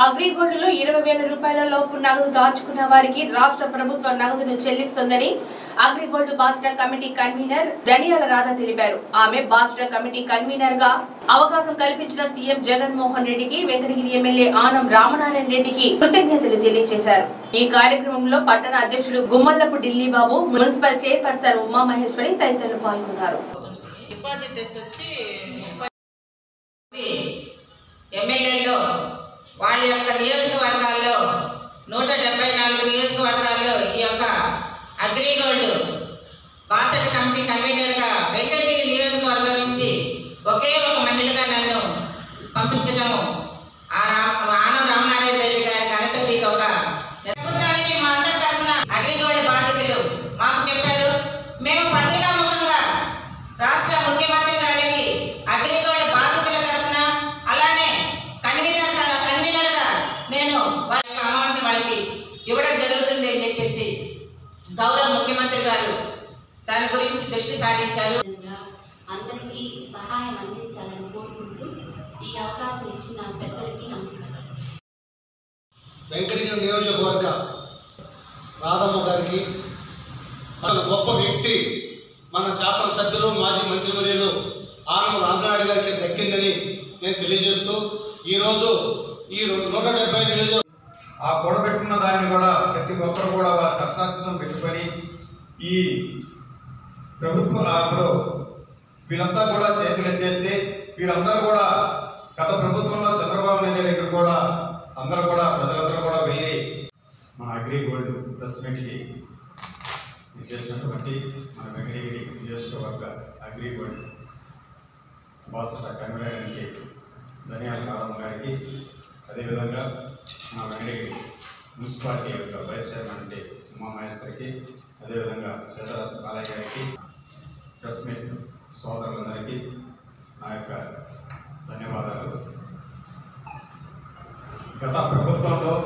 అగ్రిగోల్డ్లో ఇరవై వేల రూపాయల లోపు నగదు దాచుకున్న వారికి రాష్ట్ర ప్రభుత్వం నగదును చెల్లిస్తోందని అగ్రిగోల్డ్ బాస్టా కమిటీ కన్వీనర్ జనియాల రాధా తెలిపారు ఆమె బాస్టా కమిటీ కన్వీనర్ గా అవకాశం కల్పించిన సీఎం జగన్మోహన్ రెడ్డికి వెంకటగిరి ఎమ్మెల్యే ఆనం రామనారాయణ రెడ్డికి కృతజ్ఞతలు తెలియజేశారు ఈ కార్యక్రమంలో పట్టణ అధ్యక్షుడు గుమ్మల్లపు ఢిల్లీ బాబు మున్సిపల్ చైర్పర్సన్ ఉమామహేశ్వరి తదితరులు పాల్గొన్నారు డిపాజిటర్స్ వచ్చి ముప్పై మంది ఎమ్మెల్యేలో వాళ్ళ యొక్క నియోజకవర్గాల్లో నూట డెబ్బై నాలుగు నియోజకవర్గాల్లో ఈ యొక్క అగ్రిగోల్డ్ బాసటి కమిటీ కన్వీనర్గా వెంకటగిరి నియోజకవర్గం నుంచి ఒకే ఒక మహిళగా నన్ను పంపించడం ఆ రామ్ ఆనం రామనారాయణ రెడ్డి గారి ఘనత ఇది ఒక ప్రభుత్వానికి మా అందరి తరఫున అగ్రిగోల్డ్ బాధితులు మాకు చెప్పారు మేము పత్రికాముఖంగా రాష్ట్ర ముఖ్యమంత్రి గారికి అగ్రిగోల్డ్ బాధితుల తరఫున అలానే కన్వీనర్ కన్వీనర్గా నేను వారి యొక్క అమౌంట్ వాళ్ళకి ఇవ్వడం జరుగుతుంది అని చెప్పేసి గౌరవ ముఖ్యమంత్రి గారు దాని గురించి దృష్టి సారించారు విధంగా అందరికీ సహాయం అందించాలని కోరుకుంటూ ఈ అవకాశం ఇచ్చిన పెద్దలకి నమస్కారం వెంకటగిరి నియోజకవర్గ రాధమ్మ గారికి మన గొప్ప వ్యక్తి మన శాసనసభ్యులు మాజీ మంత్రివర్యులు ఆనం రామనాయుడు గారికి దక్కిందని నేను తెలియజేస్తూ ఈరోజు ఈ నూట డెబ్బై ఐదు నియోజక ఆ కూడబెట్టుకున్న దాన్ని కూడా ప్రతి ఒక్కరు కూడా వారి కష్టార్జితం పెట్టుకొని ఈ ప్రభుత్వం అప్పుడు వీళ్ళంతా కూడా చేతులు ఎత్తేస్తే వీరందరూ కూడా గత ప్రభుత్వంలో చంద్రబాబు నాయుడు దగ్గర కూడా అందరూ కూడా ప్రజలందరూ కూడా వెళ్ళి మా అగ్రి గోల్డ్ ప్రెస్ మీట్కి చేసినటువంటి మన వెంకటగిరి నియోజకవర్గ అగ్రి గోల్డ్ బాసట కన్వీనర్కి ధన్యాలు రాధమ్మ గారికి అదేవిధంగా మా వెంకటగిరి మున్సిపాలిటీ యొక్క వైస్ చైర్మన్ అంటే ఉమామహేశ్వరికి అదేవిధంగా శ్రీధరాస బాలయ్య గారికి ప్రెస్ మీట్ సోదరులందరికీ నా యొక్క ధన్యవాదాలు గత ప్రభుత్వంలో